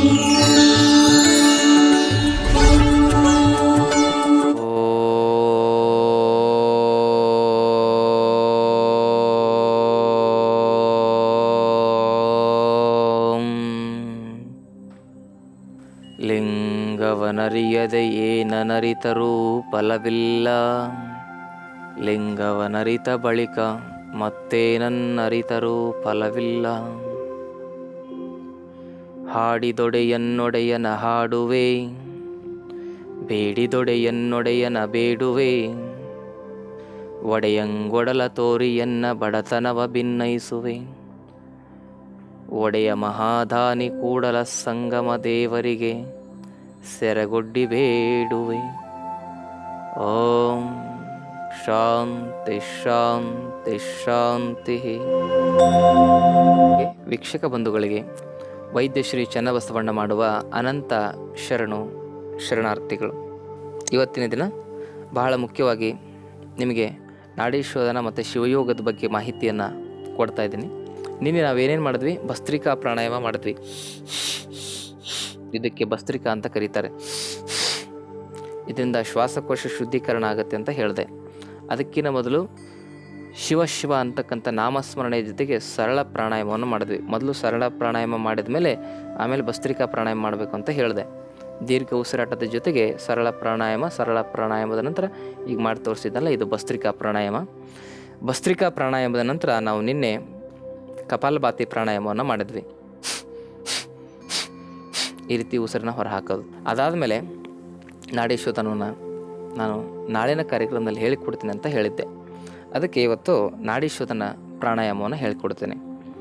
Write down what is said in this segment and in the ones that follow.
ಓಂ. ಲಿಂಗವನರಿಯದೆ ಏನನರಿತರೂ ಫಲವಿಲ್ಲ ಲಿಂಗವನರಿತ ಬಳಿಕ ಮತ್ತೇನನ್ನರಿತರೂ ಫಲವಿಲ್ಲ ಹಾಡಿದೊಡೆಯನ್ನೊಡೆಯನ ಹಾಡುವೆ ಬೇಡಿದೊಡೆಯನ್ನೊಡೆಯನ ಬೇಡುವೆ ಒಡೆಯಂಗೊಡಲ ತೋರಿಯನ್ನ ಬಡತನವ ಭಿನ್ನಯಿಸುವೆ ಒಡೆಯ ಮಹಾದಾನಿ ಕೂಡಲ ಸಂಗಮ ದೇವರಿಗೆ ಸೆರಗೊಡ್ಡಿ ಬೇಡುವೆ ಓಂ ಶಾಂತಿ ಶಾಂತಿ ಶಾಂತಿ ವೀಕ್ಷಕ ಬಂಧುಗಳಿಗೆ ವೈದ್ಯ ಶ್ರೀ ಚನ್ನಬಸವಣ್ಣ ಮಾಡುವ ಅನಂತ ಶರಣು ಶರಣಾರ್ಥಿಗಳು ಇವತ್ತಿನ ದಿನ ಬಹಳ ಮುಖ್ಯವಾಗಿ ನಿಮಗೆ ನಾಡೀಶೋಧನ ಮತ್ತು ಶಿವಯೋಗದ ಬಗ್ಗೆ ಮಾಹಿತಿಯನ್ನು ಕೊಡ್ತಾ ಇದ್ದೀನಿ ನಿನ್ನೆ ನಾವೇನೇನು ಮಾಡಿದ್ವಿ ಭಸ್ತ್ರಿಕಾ ಪ್ರಾಣಾಯಾಮ ಮಾಡಿದ್ವಿ ಇದಕ್ಕೆ ಭಸ್ತ್ರಿಕಾ ಅಂತ ಕರೀತಾರೆ ಇದರಿಂದ ಶ್ವಾಸಕೋಶ ಶುದ್ಧೀಕರಣ ಆಗುತ್ತೆ ಅಂತ ಹೇಳಿದೆ ಅದಕ್ಕಿಂತ ಮೊದಲು ಶಿವ ಶಿವ ಅಂತಕ್ಕಂಥ ನಾಮಸ್ಮರಣೆ ಜೊತೆಗೆ ಸರಳ ಪ್ರಾಣಾಯಾಮವನ್ನು ಮಾಡಿದ್ವಿ ಮೊದಲು ಸರಳ ಪ್ರಾಣಾಯಾಮ ಮಾಡಿದ ಮೇಲೆ ಆಮೇಲೆ ಭಸ್ತ್ರಿಕಾ ಪ್ರಾಣಾಯಾಮ ಮಾಡಬೇಕು ಅಂತ ಹೇಳಿದೆ ದೀರ್ಘ ಉಸಿರಾಟದ ಜೊತೆಗೆ ಸರಳ ಪ್ರಾಣಾಯಾಮ ಸರಳ ಪ್ರಾಣಾಯಾಮದ ನಂತರ ಈಗ ಮಾಡಿ ತೋರಿಸಿದ್ದಲ್ಲ ಇದು ಭಸ್ತ್ರಿಕಾ ಪ್ರಾಣಾಯಾಮ ಭಸ್ತ್ರಿಕಾ ಪ್ರಾಣಾಯಾಮದ ನಂತರ ನಾವು ನಿನ್ನೆ ಕಪಾಲಭಾತಿ ಪ್ರಾಣಾಯಾಮವನ್ನು ಮಾಡಿದ್ವಿ ಈ ರೀತಿ ಉಸಿರನ್ನ ಹೊರ ಹಾಕೋದು ಅದಾದಮೇಲೆ ನಾಡೀಶೋಧನವನ್ನು ನಾನು ನಾಳಿನ ಕಾರ್ಯಕ್ರಮದಲ್ಲಿ ಹೇಳಿಕೊಡ್ತೀನಿ ಅಂತ ಹೇಳಿದ್ದೆ ಅದಕ್ಕೆ ಇವತ್ತು ನಾಡೀಶೋಧನ ಪ್ರಾಣಾಯಾಮವನ್ನು ಹೇಳಿಕೊಡ್ತೇನೆ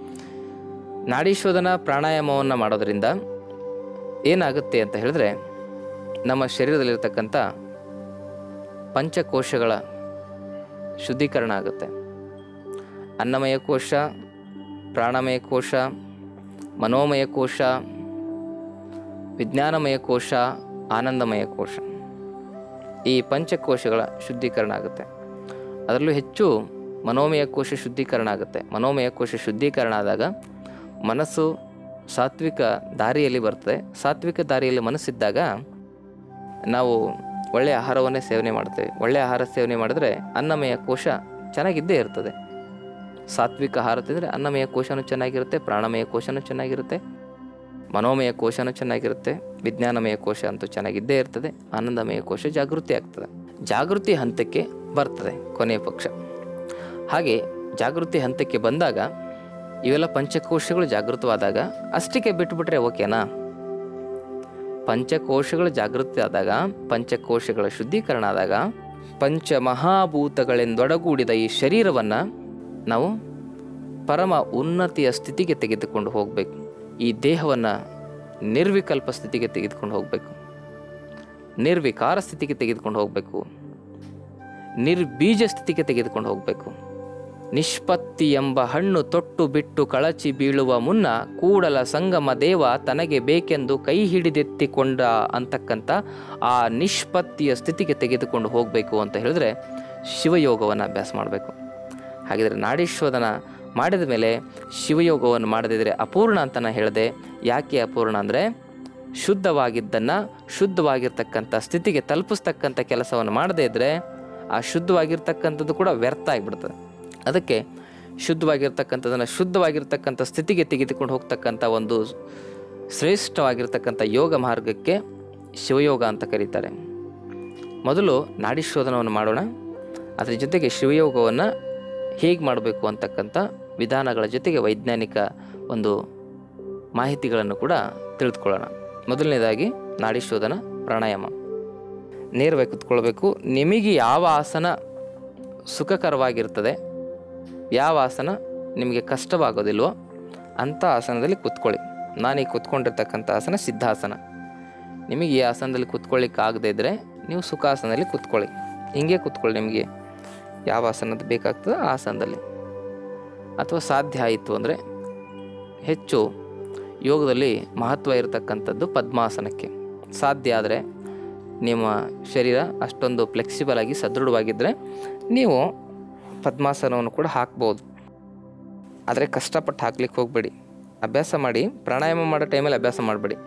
ನಾಡೀಶೋಧನ ಪ್ರಾಣಾಯಾಮವನ್ನು ಮಾಡೋದರಿಂದ ಏನಾಗುತ್ತೆ ಅಂತ ಹೇಳಿದ್ರೆ ನಮ್ಮ ಶರೀರದಲ್ಲಿರ್ತಕ್ಕಂಥ ಪಂಚಕೋಶಗಳ ಶುದ್ಧೀಕರಣ ಆಗುತ್ತೆ ಅನ್ನಮಯ ಕೋಶ ಪ್ರಾಣಮಯ ಕೋಶ ಮನೋಮಯ ಕೋಶ ವಿಜ್ಞಾನಮಯ ಕೋಶ ಆನಂದಮಯ ಕೋಶ ಈ ಪಂಚಕೋಶಗಳ ಶುದ್ಧೀಕರಣ ಆಗುತ್ತೆ ಅದರಲ್ಲೂ ಹೆಚ್ಚು ಮನೋಮಯ ಕೋಶ ಶುದ್ಧೀಕರಣ ಆಗುತ್ತೆ ಮನೋಮಯ ಕೋಶ ಶುದ್ಧೀಕರಣ ಆದಾಗ ಮನಸ್ಸು ಸಾತ್ವಿಕ ದಾರಿಯಲ್ಲಿ ಬರ್ತದೆ ಸಾತ್ವಿಕ ದಾರಿಯಲ್ಲಿ ಮನಸ್ಸಿದ್ದಾಗ ನಾವು ಒಳ್ಳೆಯ ಆಹಾರವನ್ನೇ ಸೇವನೆ ಮಾಡ್ತೇವೆ ಒಳ್ಳೆಯ ಆಹಾರ ಸೇವನೆ ಮಾಡಿದ್ರೆ ಅನ್ನಮಯ ಕೋಶ ಚೆನ್ನಾಗಿದ್ದೇ ಇರ್ತದೆ ಸಾತ್ವಿಕ ಆಹಾರ ತಿಂದರೆ ಅನ್ನಮಯ ಕೋಶನೂ ಚೆನ್ನಾಗಿರುತ್ತೆ ಪ್ರಾಣಮಯ ಕೋಶನೂ ಚೆನ್ನಾಗಿರುತ್ತೆ ಮನೋಮಯ ಕೋಶನೂ ಚೆನ್ನಾಗಿರುತ್ತೆ ವಿಜ್ಞಾನಮಯ ಕೋಶ ಅಂತೂ ಚೆನ್ನಾಗಿದ್ದೇ ಇರ್ತದೆ ಆನಂದಮಯ ಕೋಶ ಜಾಗೃತಿ ಆಗ್ತದೆ ಜಾಗೃತಿ ಹಂತಕ್ಕೆ ಬರ್ತದೆ ಕೊನೆಯ ಪಕ್ಷ ಹಾಗೆ ಜಾಗೃತಿ ಹಂತಕ್ಕೆ ಬಂದಾಗ ಇವೆಲ್ಲ ಪಂಚಕೋಶಗಳು ಜಾಗೃತವಾದಾಗ ಅಷ್ಟಕ್ಕೆ ಬಿಟ್ಟುಬಿಟ್ರೆ ಓಕೆನಾ ಪಂಚಕೋಶಗಳು ಜಾಗೃತಿ ಆದಾಗ ಪಂಚಕೋಶಗಳ ಶುದ್ಧೀಕರಣ ಆದಾಗ ಪಂಚ ಮಹಾಭೂತಗಳೆಂದೊಡಗೂಡಿದ ಈ ಶರೀರವನ್ನು ನಾವು ಪರಮ ಉನ್ನತಿಯ ಸ್ಥಿತಿಗೆ ತೆಗೆದುಕೊಂಡು ಹೋಗಬೇಕು ಈ ದೇಹವನ್ನು ನಿರ್ವಿಕಲ್ಪ ಸ್ಥಿತಿಗೆ ತೆಗೆದುಕೊಂಡು ಹೋಗಬೇಕು ನಿರ್ವಿಕಾರ ಸ್ಥಿತಿಗೆ ತೆಗೆದುಕೊಂಡು ಹೋಗಬೇಕು ನಿರ್ಬೀಜ ಸ್ಥಿತಿಗೆ ತೆಗೆದುಕೊಂಡು ಹೋಗಬೇಕು ನಿಷ್ಪತ್ತಿ ಎಂಬ ಹಣ್ಣು ತೊಟ್ಟು ಬಿಟ್ಟು ಕಳಚಿ ಬೀಳುವ ಮುನ್ನ ಕೂಡಲ ಸಂಗಮ ದೇವ ತನಗೆ ಬೇಕೆಂದು ಕೈ ಹಿಡಿದೆತ್ತಿಕೊಂಡ ಅಂತಕ್ಕಂಥ ಆ ನಿಷ್ಪತ್ತಿಯ ಸ್ಥಿತಿಗೆ ತೆಗೆದುಕೊಂಡು ಹೋಗಬೇಕು ಅಂತ ಹೇಳಿದ್ರೆ ಶಿವಯೋಗವನ್ನು ಅಭ್ಯಾಸ ಮಾಡಬೇಕು ಹಾಗಿದ್ರೆ ನಾಡೀಶ್ವದನ ಮಾಡಿದ ಮೇಲೆ ಶಿವಯೋಗವನ್ನು ಮಾಡದಿದ್ರೆ ಅಪೂರ್ಣ ಅಂತ ನಾನು ಹೇಳಿದೆ ಯಾಕೆ ಅಪೂರ್ಣ ಅಂದರೆ ಶುದ್ಧವಾಗಿದ್ದನ್ನು ಶುದ್ಧವಾಗಿರ್ತಕ್ಕಂಥ ಸ್ಥಿತಿಗೆ ತಲುಪಿಸ್ತಕ್ಕಂಥ ಕೆಲಸವನ್ನು ಮಾಡದೇ ಇದ್ದರೆ ಆ ಶುದ್ಧವಾಗಿರ್ತಕ್ಕಂಥದ್ದು ಕೂಡ ವ್ಯರ್ಥ ಆಗಿಬಿಡ್ತದೆ ಅದಕ್ಕೆ ಶುದ್ಧವಾಗಿರ್ತಕ್ಕಂಥದ್ದನ್ನು ಶುದ್ಧವಾಗಿರ್ತಕ್ಕಂಥ ಸ್ಥಿತಿಗೆ ತೆಗೆದುಕೊಂಡು ಹೋಗ್ತಕ್ಕಂಥ ಒಂದು ಶ್ರೇಷ್ಠವಾಗಿರ್ತಕ್ಕಂಥ ಯೋಗ ಮಾರ್ಗಕ್ಕೆ ಶಿವಯೋಗ ಅಂತ ಕರೀತಾರೆ ಮೊದಲು ನಾಡಿಶೋಧನವನ್ನು ಮಾಡೋಣ ಅದರ ಜೊತೆಗೆ ಶಿವಯೋಗವನ್ನು ಹೇಗೆ ಮಾಡಬೇಕು ಅಂತಕ್ಕಂಥ ವಿಧಾನಗಳ ಜೊತೆಗೆ ವೈಜ್ಞಾನಿಕ ಒಂದು ಮಾಹಿತಿಗಳನ್ನು ಕೂಡ ತಿಳಿದುಕೊಳ್ಳೋಣ ಮೊದಲನೇದಾಗಿ ನಾಡಿಶೋಧನ ಪ್ರಾಣಾಯಾಮ ನೇರವಾಗಿ ಕುತ್ಕೊಳ್ಬೇಕು ನಿಮಗೆ ಯಾವ ಆಸನ ಸುಖಕರವಾಗಿರ್ತದೆ ಯಾವ ಆಸನ ನಿಮಗೆ ಕಷ್ಟವಾಗೋದಿಲ್ವೋ ಅಂಥ ಆಸನದಲ್ಲಿ ಕೂತ್ಕೊಳ್ಳಿ ನಾನೀಗ ಕೂತ್ಕೊಂಡಿರ್ತಕ್ಕಂಥ ಆಸನ ಸಿದ್ಧಾಸನ ನಿಮಗೆ ಈ ಆಸನದಲ್ಲಿ ಕೂತ್ಕೊಳ್ಳಿಕ್ಕೆ ಆಗದೇ ಇದ್ದರೆ ನೀವು ಸುಖಾಸನದಲ್ಲಿ ಕೂತ್ಕೊಳ್ಳಿ ಹಿಂಗೆ ಕೂತ್ಕೊಳ್ಳಿ ನಿಮಗೆ ಯಾವ ಆಸನದ ಬೇಕಾಗ್ತದೆ ಆ ಆಸನದಲ್ಲಿ ಅಥವಾ ಸಾಧ್ಯ ಆಯಿತು ಅಂದರೆ ಹೆಚ್ಚು ಯೋಗದಲ್ಲಿ ಮಹತ್ವ ಇರತಕ್ಕಂಥದ್ದು ಪದ್ಮಾಸನಕ್ಕೆ ಸಾಧ್ಯ ಆದರೆ ನಿಮ್ಮ ಶರೀರ ಅಷ್ಟೊಂದು ಫ್ಲೆಕ್ಸಿಬಲ್ ಆಗಿ ಸದೃಢವಾಗಿದ್ದರೆ ನೀವು ಪದ್ಮಾಸನವನ್ನು ಕೂಡ ಹಾಕ್ಬೋದು ಆದರೆ ಕಷ್ಟಪಟ್ಟು ಹಾಕ್ಲಿಕ್ಕೆ ಹೋಗಬೇಡಿ ಅಭ್ಯಾಸ ಮಾಡಿ ಪ್ರಾಣಾಯಾಮ ಮಾಡೋ ಟೈಮಲ್ಲಿ ಅಭ್ಯಾಸ ಮಾಡಬೇಡಿ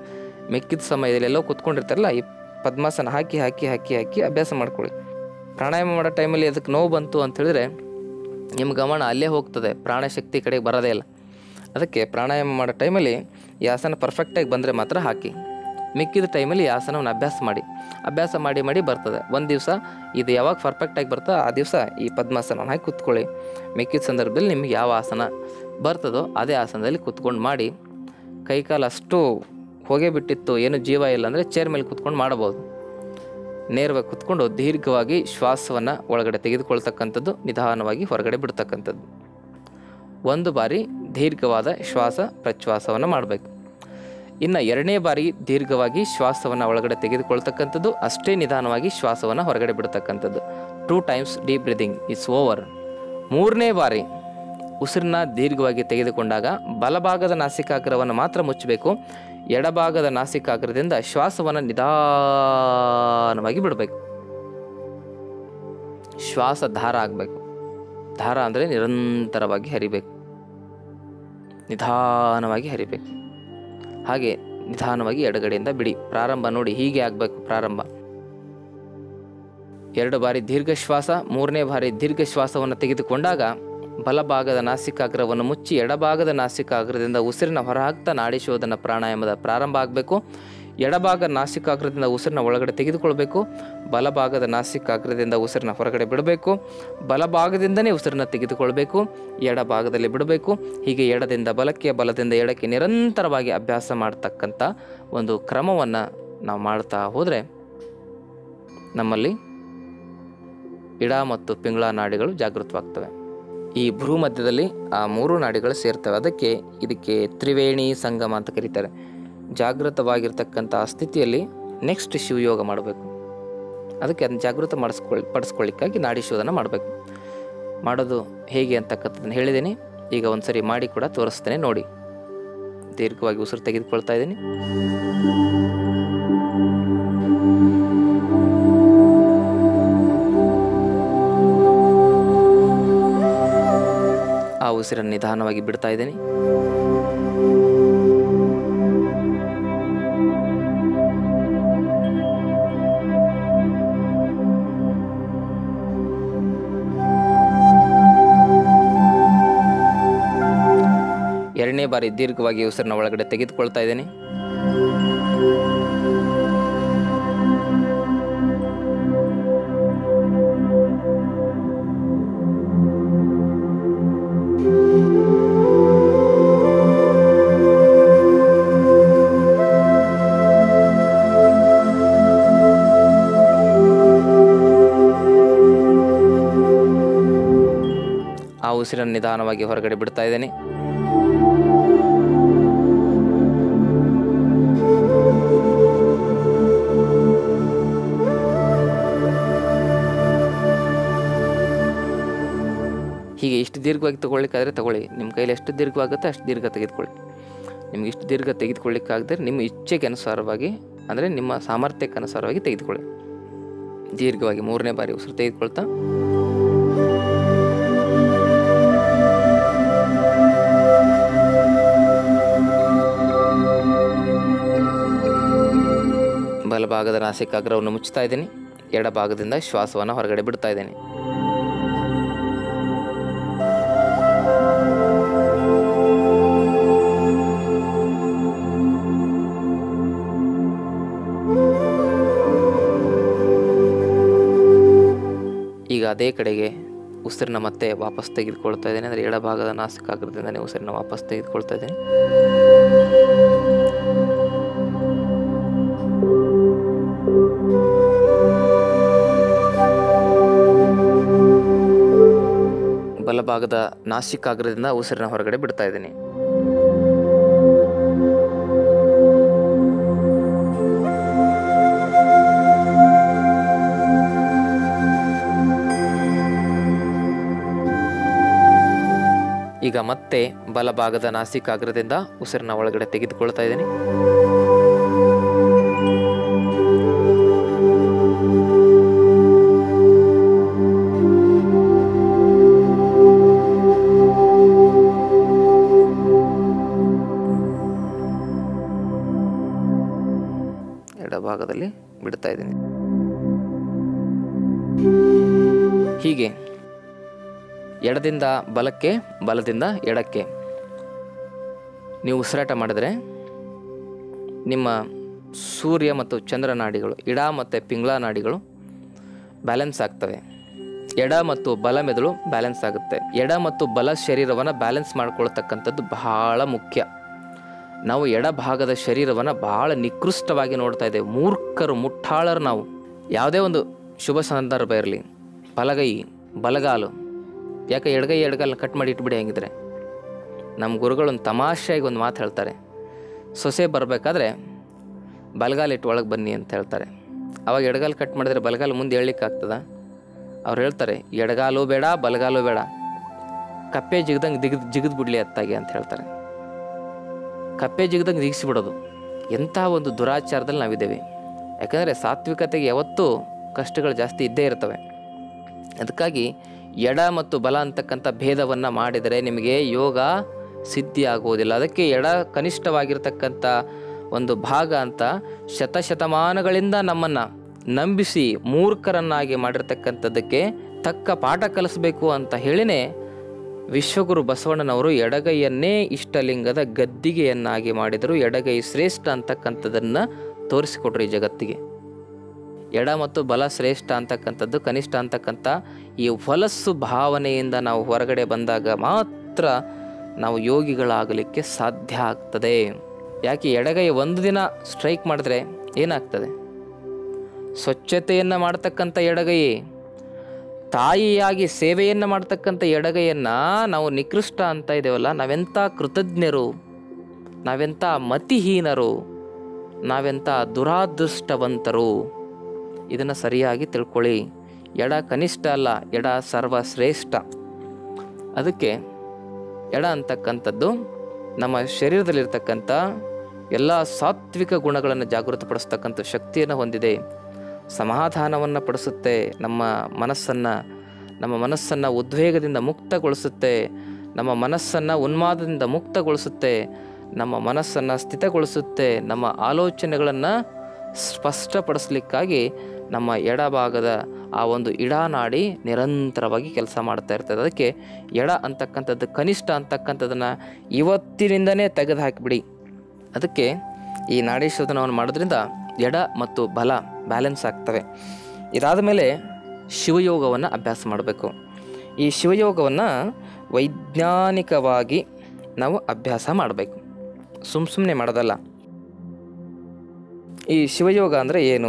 ಮಿಕ್ಕಿದ ಸಮಯದಲ್ಲಿ ಎಲ್ಲೋ ಕುತ್ಕೊಂಡಿರ್ತಾರಲ್ಲ ಈ ಪದ್ಮಾಸನ ಹಾಕಿ ಹಾಕಿ ಹಾಕಿ ಹಾಕಿ ಅಭ್ಯಾಸ ಮಾಡ್ಕೊಳ್ಳಿ ಪ್ರಾಣಾಯಾಮ ಮಾಡೋ ಟೈಮಲ್ಲಿ ಅದಕ್ಕೆ ನೋವು ಬಂತು ಅಂತ ಹೇಳಿದ್ರೆ ನಿಮ್ಮ ಗಮನ ಅಲ್ಲೇ ಹೋಗ್ತದೆ ಪ್ರಾಣಶಕ್ತಿ ಕಡೆಗೆ ಬರೋದೇ ಇಲ್ಲ ಅದಕ್ಕೆ ಪ್ರಾಣಾಯಾಮ ಮಾಡೋ ಟೈಮಲ್ಲಿ ಈ ಆಸನ ಪರ್ಫೆಕ್ಟಾಗಿ ಬಂದರೆ ಮಾತ್ರ ಹಾಕಿ ಮಿಕ್ಕಿದ ಟೈಮಲ್ಲಿ ಈ ಆಸನವನ್ನು ಅಭ್ಯಾಸ ಮಾಡಿ ಅಭ್ಯಾಸ ಮಾಡಿ ಮಾಡಿ ಬರ್ತದೆ ಒಂದು ದಿವಸ ಇದು ಯಾವಾಗ ಪರ್ಫೆಕ್ಟಾಗಿ ಬರ್ತೋ ಆ ದಿವಸ ಈ ಪದ್ಮಾಸನ ಹಾಕಿ ಕೂತ್ಕೊಳ್ಳಿ ಮಿಕ್ಕಿದ ಸಂದರ್ಭದಲ್ಲಿ ನಿಮಗೆ ಯಾವ ಆಸನ ಬರ್ತದೋ ಅದೇ ಆಸನದಲ್ಲಿ ಕೂತ್ಕೊಂಡು ಮಾಡಿ ಕೈಕಾಲು ಅಷ್ಟು ಹೊಗೆ ಬಿಟ್ಟಿತ್ತು ಏನು ಜೀವ ಇಲ್ಲ ಅಂದರೆ ಚೇರ್ ಮೇಲೆ ಕೂತ್ಕೊಂಡು ಮಾಡಬಹುದು ನೇರವಾಗಿ ಕೂತ್ಕೊಂಡು ದೀರ್ಘವಾಗಿ ಶ್ವಾಸವನ್ನು ಒಳಗಡೆ ತೆಗೆದುಕೊಳ್ತಕ್ಕಂಥದ್ದು ನಿಧಾನವಾಗಿ ಹೊರಗಡೆ ಬಿಡ್ತಕ್ಕಂಥದ್ದು ಒಂದು ಬಾರಿ ದೀರ್ಘವಾದ ಶ್ವಾಸ ಪ್ರಶ್ವಾಸವನ್ನು ಮಾಡಬೇಕು ಇನ್ನು ಎರಡನೇ ಬಾರಿ ದೀರ್ಘವಾಗಿ ಶ್ವಾಸವನ್ನು ಒಳಗಡೆ ತೆಗೆದುಕೊಳ್ತಕ್ಕಂಥದ್ದು ಅಷ್ಟೇ ನಿಧಾನವಾಗಿ ಶ್ವಾಸವನ್ನು ಹೊರಗಡೆ ಬಿಡ್ತಕ್ಕಂಥದ್ದು two times deep breathing is over ಮೂರನೇ ಬಾರಿ ಉಸಿರನ್ನ ದೀರ್ಘವಾಗಿ ತೆಗೆದುಕೊಂಡಾಗ ಬಲಭಾಗದ ನಾಸಿಕಾಗ್ರವನ್ನು ಮಾತ್ರ ಮುಚ್ಚಬೇಕು ಎಡಭಾಗದ ನಾಸಿಕಾಗ್ರದಿಂದ ಶ್ವಾಸವನ್ನು ನಿಧಾನವಾಗಿ ಬಿಡಬೇಕು ಶ್ವಾಸ ಧಾರ ಆಗಬೇಕು ಧಾರ ಅಂದರೆ ನಿರಂತರವಾಗಿ ಹರಿಬೇಕು ನಿಧಾನವಾಗಿ ಹರಿಬೇಕು ಹಾಗೆ ನಿಧಾನವಾಗಿ ಎಡಗಡೆಯಿಂದ ಬಿಡಿ ಪ್ರಾರಂಭ ನೋಡಿ ಹೀಗೆ ಆಗಬೇಕು ಪ್ರಾರಂಭ ಎರಡು ಬಾರಿ ದೀರ್ಘ ಶ್ವಾಸ ಮೂರನೇ ಬಾರಿ ದೀರ್ಘ ಶ್ವಾಸವನ್ನು ತೆಗೆದುಕೊಂಡಾಗ ಬಲಭಾಗದ ನಾಸಿಕಾಗ್ರವನ್ನು ಮುಚ್ಚಿ ಎಡಭಾಗದ ನಾಸಿಕಾಗ್ರದಿಂದ ಉಸಿರಿನ ಹೊರಹಾಕ್ತಾ ನಾಡಿ ಶೋಧನ ಪ್ರಾಣಾಯಾಮದ ಪ್ರಾರಂಭ ಆಗಬೇಕು ಎಡಭಾಗ ನಾಸಿಕಾಗ್ರದಿಂದ ಉಸಿರನ್ನ ಒಳಗಡೆ ತೆಗೆದುಕೊಳ್ಬೇಕು ಬಲಭಾಗದ ನಾಸಿಕಾಗ್ರದಿಂದ ಉಸಿರನ್ನ ಹೊರಗಡೆ ಬಿಡಬೇಕು ಬಲಭಾಗದಿಂದನೇ ಉಸಿರನ್ನ ತೆಗೆದುಕೊಳ್ಬೇಕು ಎಡಭಾಗದಲ್ಲಿ ಬಿಡಬೇಕು ಹೀಗೆ ಎಡದಿಂದ ಬಲಕ್ಕೆ ಬಲದಿಂದ ಎಡಕ್ಕೆ ನಿರಂತರವಾಗಿ ಅಭ್ಯಾಸ ಮಾಡ್ತಕ್ಕಂಥ ಒಂದು ಕ್ರಮವನ್ನು ನಾವು ಮಾಡ್ತಾ ಹೋದರೆ ನಮ್ಮಲ್ಲಿ ಇಡ ಮತ್ತು ಪಿಂಗಳ ನಾಡಿಗಳು ಜಾಗೃತವಾಗ್ತವೆ ಈ ಭ್ರೂ ಮಧ್ಯದಲ್ಲಿ ಆ ಮೂರು ನಾಡಿಗಳು ಸೇರ್ತವೆ ಅದಕ್ಕೆ ಇದಕ್ಕೆ ತ್ರಿವೇಣಿ ಸಂಗಮ ಅಂತ ಕರೀತಾರೆ ಜಾಗೃತವಾಗಿರ್ತಕ್ಕಂಥ ಆ ಸ್ಥಿತಿಯಲ್ಲಿ ನೆಕ್ಸ್ಟ್ ಶಿವಯೋಗ ಮಾಡಬೇಕು ಅದಕ್ಕೆ ಅದನ್ನು ಜಾಗೃತ ಮಾಡಿಸ್ಕೊಳ್ಳಿ ಪಡಿಸ್ಕೊಳ್ಳಿಕ್ಕಾಗಿ ನಾಡಿ ಶೋಧನ ಮಾಡಬೇಕು ಮಾಡೋದು ಹೇಗೆ ಅಂತಕ್ಕಂಥದ್ದನ್ನು ಹೇಳಿದ್ದೀನಿ ಈಗ ಒಂದು ಸರಿ ಮಾಡಿ ಕೂಡ ತೋರಿಸ್ತೇನೆ ನೋಡಿ ದೀರ್ಘವಾಗಿ ಉಸಿರು ತೆಗೆದುಕೊಳ್ತಾ ಇದ್ದೀನಿ ಆ ಉಸಿರನ್ನು ನಿಧಾನವಾಗಿ ಬಿಡ್ತಾ ಇದ್ದೀನಿ ಎರಡನೇ ಬಾರಿ ದೀರ್ಘವಾಗಿ ಉಸಿರನ್ನ ಒಳಗಡೆ ತೆಗೆದುಕೊಳ್ತಾ ಇದ್ದೀನಿ ಆ ಉಸಿರನ್ನು ನಿಧಾನವಾಗಿ ಹೊರಗಡೆ ಬಿಡ್ತಾ ಇದ್ದೀನಿ ಹೀಗೆ ಇಷ್ಟು ದೀರ್ಘವಾಗಿ ತಗೊಳ್ಳಿಕ್ಕಾದರೆ ತಗೊಳ್ಳಿ ನಿಮ್ಮ ಕೈಲಿ ಎಷ್ಟು ದೀರ್ಘವಾಗುತ್ತೆ ಅಷ್ಟು ದೀರ್ಘ ತೆಗೆದುಕೊಳ್ಳಿ ನಿಮ್ಗೆ ಇಷ್ಟು ದೀರ್ಘ ತೆಗೆದುಕೊಳ್ಳಿಕ್ಕಾಗದೆ ನಿಮ್ಮ ಇಚ್ಛೆಗೆ ಅನುಸಾರವಾಗಿ ಅಂದರೆ ನಿಮ್ಮ ಸಾಮರ್ಥ್ಯಕ್ಕೆ ಅನುಸಾರವಾಗಿ ತೆಗೆದುಕೊಳ್ಳಿ ದೀರ್ಘವಾಗಿ ಮೂರನೇ ಬಾರಿ ಉಸಿರು ತೆಗೆದುಕೊಳ್ತಾ ಬಲಭಾಗದ ನಾಸಿಕಾಗ್ರವನ್ನು ಮುಚ್ತಾ ಇದ್ದೀನಿ ಎಡಭಾಗದಿಂದ ಶ್ವಾಸವನ್ನು ಹೊರಗಡೆ ಬಿಡ್ತಾ ಇದ್ದೀನಿ ಈಗ ಅದೇ ಕಡೆಗೆ ಉಸಿರನ್ನ ಮತ್ತೆ ವಾಪಸ್ ತೆಗೆದುಕೊಳ್ತಾ ಇದ್ದೀನಿ ಅಂದರೆ ಎಡಭಾಗದ ನಾಸಿಕಾಗ್ರದಿಂದನೇ ಉಸಿರನ್ನ ವಾಪಸ್ ತೆಗೆದುಕೊಳ್ತಾ ಇದ್ದೀನಿ ಬಲಭಾಗದ ನಾಸಿಕಾಗ್ರದಿಂದ ಉಸಿರನ್ನ ಹೊರಗಡೆ ಬಿಡ್ತಾ ಇದ್ದೀನಿ ಈಗ ಮತ್ತೆ ಬಲಭಾಗದ ನಾಸಿಕಾಗ್ರದಿಂದ ಉಸಿರನ್ನ ಒಳಗಡೆ ತೆಗೆದುಕೊಳ್ತಾ ಇದ್ದೀನಿ ಎಡಭಾಗದಲ್ಲಿ ಬಿಡ್ತಾ ಇದ್ದೀನಿ ಹೀಗೆ ಎಡದಿಂದ ಬಲಕ್ಕೆ ಬಲದಿಂದ ಎಡಕ್ಕೆ ನೀವು ಉಸಿರಾಟ ಮಾಡಿದರೆ ನಿಮ್ಮ ಸೂರ್ಯ ಮತ್ತು ಚಂದ್ರ ನಾಡಿಗಳು ಇಡ ಮತ್ತು ಪಿಂಗ್ಳ ನಾಡಿಗಳು ಬ್ಯಾಲೆನ್ಸ್ ಆಗ್ತವೆ ಎಡ ಮತ್ತು ಬಲ ಮೆದುಳು ಬ್ಯಾಲೆನ್ಸ್ ಆಗುತ್ತೆ ಎಡ ಮತ್ತು ಬಲ ಶರೀರವನ್ನು ಬ್ಯಾಲೆನ್ಸ್ ಮಾಡ್ಕೊಳ್ತಕ್ಕಂಥದ್ದು ಬಹಳ ಮುಖ್ಯ ನಾವು ಎಡ ಭಾಗದ ಶರೀರವನ್ನು ಬಹಳ ನಿಕೃಷ್ಟವಾಗಿ ನೋಡ್ತಾ ಇದ್ದೇವೆ ಮೂರ್ಖರು ಮುಟ್ಟಾಳರು ನಾವು ಯಾವುದೇ ಒಂದು ಶುಭ ಸಂದರ್ಭ ಇರಲಿ ಬಲಗೈ ಬಲಗಾಲು ಯಾಕೆ ಎಡಗೈ ಎಡಗಾಲ ಕಟ್ ಮಾಡಿ ಇಟ್ಬಿಡಿ ಹೆಂಗಿದ್ರೆ ನಮ್ಮ ಗುರುಗಳು ಒಂದು ತಮಾಷೆಯಾಗಿ ಒಂದು ಮಾತು ಹೇಳ್ತಾರೆ ಸೊಸೆ ಬರಬೇಕಾದ್ರೆ ಬಲಗಾಲ ಇಟ್ಟು ಒಳಗೆ ಬನ್ನಿ ಅಂತ ಹೇಳ್ತಾರೆ ಅವಾಗ ಎಡಗಾಲು ಕಟ್ ಮಾಡಿದ್ರೆ ಬಲಗಾಲು ಮುಂದೆ ಹೇಳಲಿಕ್ಕೆ ಆಗ್ತದ ಅವ್ರು ಹೇಳ್ತಾರೆ ಎಡಗಾಲು ಬೇಡ ಬಲಗಾಲು ಬೇಡ ಕಪ್ಪೆ ಜಿಗ್ದಂಗೆ ದಿಗದ್ ಜಿಗಿದ್ ಬಿಡ್ಲಿ ಅತ್ತಾಗೆ ಅಂತ ಹೇಳ್ತಾರೆ ಕಪ್ಪೆ ಜಿಗ್ದಂಗೆ ದಿಗಿಸಿಬಿಡೋದು ಎಂಥ ಒಂದು ದುರಾಚಾರದಲ್ಲಿ ನಾವಿದ್ದೇವೆ ಯಾಕಂದರೆ ಸಾತ್ವಿಕತೆಗೆ ಯಾವತ್ತೂ ಕಷ್ಟಗಳು ಜಾಸ್ತಿ ಇದ್ದೇ ಇರ್ತವೆ ಅದಕ್ಕಾಗಿ ಎಡ ಮತ್ತು ಬಲ ಅಂತಕ್ಕಂಥ ಭೇದವನ್ನು ಮಾಡಿದರೆ ನಿಮಗೆ ಯೋಗ ಸಿದ್ಧಿ ಆಗುವುದಿಲ್ಲ ಅದಕ್ಕೆ ಎಡ ಕನಿಷ್ಠವಾಗಿರ್ತಕ್ಕಂಥ ಒಂದು ಭಾಗ ಅಂತ ಶತಶತಮಾನಗಳಿಂದ ನಮ್ಮನ್ನು ನಂಬಿಸಿ ಮೂರ್ಖರನ್ನಾಗಿ ಮಾಡಿರ್ತಕ್ಕಂಥದ್ದಕ್ಕೆ ತಕ್ಕ ಪಾಠ ಕಲಿಸ್ಬೇಕು ಅಂತ ಹೇಳಿನೇ ವಿಶ್ವಗುರು ಬಸವಣ್ಣನವರು ಎಡಗೈಯನ್ನೇ ಇಷ್ಟಲಿಂಗದ ಗದ್ದಿಗೆಯನ್ನಾಗಿ ಮಾಡಿದರು ಎಡಗೈ ಶ್ರೇಷ್ಠ ಅಂತಕ್ಕಂಥದ್ದನ್ನು ತೋರಿಸಿಕೊಟ್ರು ಈ ಜಗತ್ತಿಗೆ ಎಡ ಮತ್ತು ಬಲ ಶ್ರೇಷ್ಠ ಅಂತಕ್ಕಂಥದ್ದು ಕನಿಷ್ಠ ಅಂತಕ್ಕಂಥ ಈ ಹೊಲಸು ಭಾವನೆಯಿಂದ ನಾವು ಹೊರಗಡೆ ಬಂದಾಗ ಮಾತ್ರ ನಾವು ಯೋಗಿಗಳಾಗಲಿಕ್ಕೆ ಸಾಧ್ಯ ಆಗ್ತದೆ ಯಾಕೆ ಎಡಗೈ ಒಂದು ದಿನ ಸ್ಟ್ರೈಕ್ ಮಾಡಿದ್ರೆ ಏನಾಗ್ತದೆ ಸ್ವಚ್ಛತೆಯನ್ನು ಮಾಡ್ತಕ್ಕಂಥ ಎಡಗೈ ತಾಯಿಯಾಗಿ ಸೇವೆಯನ್ನು ಮಾಡ್ತಕ್ಕಂಥ ಎಡಗೈಯನ್ನು ನಾವು ನಿಕೃಷ್ಟ ಅಂತ ಇದ್ದೇವಲ್ಲ ನಾವೆಂಥ ಕೃತಜ್ಞರು ನಾವೆಂಥ ಮತಿಹೀನರು ನಾವೆಂಥ ದುರಾದೃಷ್ಟವಂತರು ಇದನ್ನು ಸರಿಯಾಗಿ ತಿಳ್ಕೊಳ್ಳಿ ಎಡ ಕನಿಷ್ಠ ಅಲ್ಲ ಎಡ ಸರ್ವಶ್ರೇಷ್ಠ ಅದಕ್ಕೆ ಎಡ ಅಂತಕ್ಕಂಥದ್ದು ನಮ್ಮ ಶರೀರದಲ್ಲಿರ್ತಕ್ಕಂಥ ಎಲ್ಲ ಸಾತ್ವಿಕ ಗುಣಗಳನ್ನು ಜಾಗೃತಪಡಿಸ್ತಕ್ಕಂಥ ಶಕ್ತಿಯನ್ನು ಹೊಂದಿದೆ ಸಮಾಧಾನವನ್ನು ಪಡಿಸುತ್ತೆ ನಮ್ಮ ಮನಸ್ಸನ್ನು ನಮ್ಮ ಮನಸ್ಸನ್ನು ಉದ್ವೇಗದಿಂದ ಮುಕ್ತಗೊಳಿಸುತ್ತೆ ನಮ್ಮ ಮನಸ್ಸನ್ನು ಉನ್ಮಾದದಿಂದ ಮುಕ್ತಗೊಳಿಸುತ್ತೆ ನಮ್ಮ ಮನಸ್ಸನ್ನು ಸ್ಥಿತಗೊಳಿಸುತ್ತೆ ನಮ್ಮ ಆಲೋಚನೆಗಳನ್ನು ಸ್ಪಷ್ಟಪಡಿಸ್ಲಿಕ್ಕಾಗಿ ನಮ್ಮ ಎಡಭಾಗದ ಆ ಒಂದು ಇಡಾನಾಡಿ ನಿರಂತರವಾಗಿ ಕೆಲಸ ಮಾಡ್ತಾ ಇರ್ತದೆ ಅದಕ್ಕೆ ಎಡ ಅಂತಕ್ಕಂಥದ್ದು ಕನಿಷ್ಠ ಅಂತಕ್ಕಂಥದ್ದನ್ನು ಇವತ್ತಿನಿಂದನೇ ತೆಗೆದು ಹಾಕಿಬಿಡಿ ಅದಕ್ಕೆ ಈ ನಾಡಿ ಶೋಧನವನ್ನು ಮಾಡೋದ್ರಿಂದ ಎಡ ಮತ್ತು ಬಲ ಬ್ಯಾಲೆನ್ಸ್ ಆಗ್ತವೆ ಇದಾದ ಮೇಲೆ ಶಿವಯೋಗವನ್ನು ಅಭ್ಯಾಸ ಮಾಡಬೇಕು ಈ ಶಿವಯೋಗವನ್ನು ವೈಜ್ಞಾನಿಕವಾಗಿ ನಾವು ಅಭ್ಯಾಸ ಮಾಡಬೇಕು ಸುಮ್ಮ ಸುಮ್ಮನೆ ಮಾಡೋದಲ್ಲ ಈ ಶಿವಯೋಗ ಅಂದರೆ ಏನು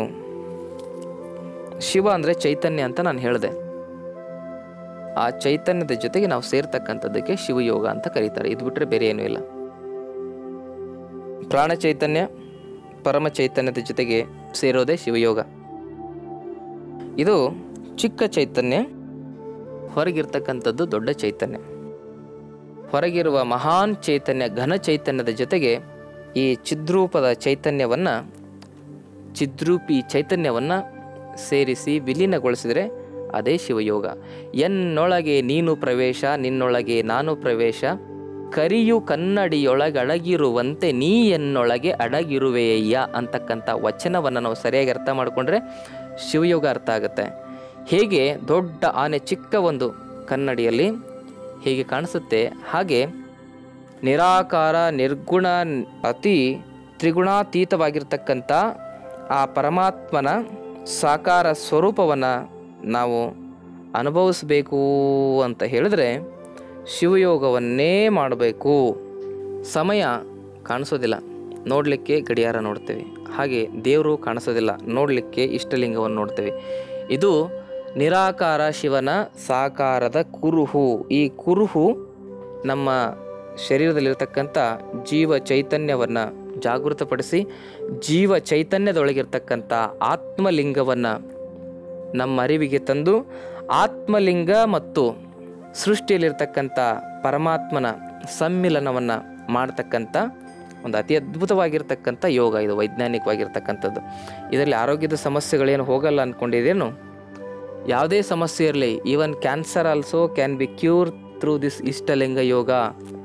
ಶಿವ ಅಂದರೆ ಚೈತನ್ಯ ಅಂತ ನಾನು ಹೇಳಿದೆ ಆ ಚೈತನ್ಯದ ಜೊತೆಗೆ ನಾವು ಸೇರ್ತಕ್ಕಂಥದ್ದಕ್ಕೆ ಶಿವಯೋಗ ಅಂತ ಕರೀತಾರೆ ಇದು ಬಿಟ್ಟರೆ ಬೇರೆ ಏನೂ ಇಲ್ಲ ಪ್ರಾಣ ಚೈತನ್ಯ ಪರಮ ಚೈತನ್ಯದ ಜೊತೆಗೆ ಸೇರೋದೇ ಶಿವಯೋಗ ಇದು ಚಿಕ್ಕ ಚೈತನ್ಯ ಹೊರಗಿರ್ತಕ್ಕಂಥದ್ದು ದೊಡ್ಡ ಚೈತನ್ಯ ಹೊರಗಿರುವ ಮಹಾನ್ ಚೈತನ್ಯ ಘನ ಚೈತನ್ಯದ ಜೊತೆಗೆ ಈ ಚಿದ್ರೂಪದ ಚೈತನ್ಯವನ್ನು ಚಿದ್ರೂಪಿ ಚೈತನ್ಯವನ್ನು ಸೇರಿಸಿ ವಿಲೀನಗೊಳಿಸಿದರೆ ಅದೇ ಶಿವಯೋಗ ಎನ್ನೊಳಗೆ ನೀನು ಪ್ರವೇಶ ನಿನ್ನೊಳಗೆ ನಾನು ಪ್ರವೇಶ ಕರಿಯು ಕನ್ನಡಿಯೊಳಗಡಗಿರುವಂತೆ ನೀ ಎನ್ನೊಳಗೆ ಅಡಗಿರುವೆಯ್ಯ ಅಂತಕ್ಕಂಥ ವಚನವನ್ನು ನಾವು ಸರಿಯಾಗಿ ಅರ್ಥ ಮಾಡಿಕೊಂಡ್ರೆ ಶಿವಯೋಗ ಅರ್ಥ ಆಗುತ್ತೆ ಹೇಗೆ ದೊಡ್ಡ ಆನೆ ಚಿಕ್ಕ ಒಂದು ಕನ್ನಡಿಯಲ್ಲಿ ಹೇಗೆ ಕಾಣಿಸುತ್ತೆ ಹಾಗೆ ನಿರಾಕಾರ ನಿರ್ಗುಣ ಅತಿ ತ್ರಿಗುಣಾತೀತವಾಗಿರ್ತಕ್ಕಂಥ ಆ ಪರಮಾತ್ಮನ ಸಾಕಾರ ಸ್ವರೂಪವನ್ನು ನಾವು ಅನುಭವಿಸಬೇಕು ಅಂತ ಹೇಳಿದ್ರೆ ಶಿವಯೋಗವನ್ನೇ ಮಾಡಬೇಕು ಸಮಯ ಕಾಣಿಸೋದಿಲ್ಲ ನೋಡಲಿಕ್ಕೆ ಗಡಿಯಾರ ನೋಡ್ತೇವೆ ಹಾಗೆ ದೇವರು ಕಾಣಿಸೋದಿಲ್ಲ ನೋಡಲಿಕ್ಕೆ ಇಷ್ಟಲಿಂಗವನ್ನು ನೋಡ್ತೇವೆ ಇದು ನಿರಾಕಾರ ಶಿವನ ಸಾಕಾರದ ಕುರುಹು ಈ ಕುರುಹು ನಮ್ಮ ಶರೀರದಲ್ಲಿರ್ತಕ್ಕಂಥ ಜೀವ ಚೈತನ್ಯವನ್ನು ಜಾಗೃತಪಡಿಸಿ ಜೀವ ಚೈತನ್ಯದೊಳಗಿರ್ತಕ್ಕಂಥ ಆತ್ಮಲಿಂಗವನ್ನು ನಮ್ಮ ಅರಿವಿಗೆ ತಂದು ಆತ್ಮಲಿಂಗ ಮತ್ತು ಸೃಷ್ಟಿಯಲ್ಲಿರ್ತಕ್ಕಂಥ ಪರಮಾತ್ಮನ ಸಮ್ಮಿಲನವನ್ನು ಮಾಡ್ತಕ್ಕಂಥ ಒಂದು ಅತಿ ಅದ್ಭುತವಾಗಿರ್ತಕ್ಕಂಥ ಯೋಗ ಇದು ವೈಜ್ಞಾನಿಕವಾಗಿರ್ತಕ್ಕಂಥದ್ದು ಇದರಲ್ಲಿ ಆರೋಗ್ಯದ ಸಮಸ್ಯೆಗಳೇನು ಹೋಗಲ್ಲ ಅಂದ್ಕೊಂಡಿದ್ದೇನು ಯಾವುದೇ ಸಮಸ್ಯೆ ಇರಲಿ even cancer also can be cure through this Ishtalinga yoga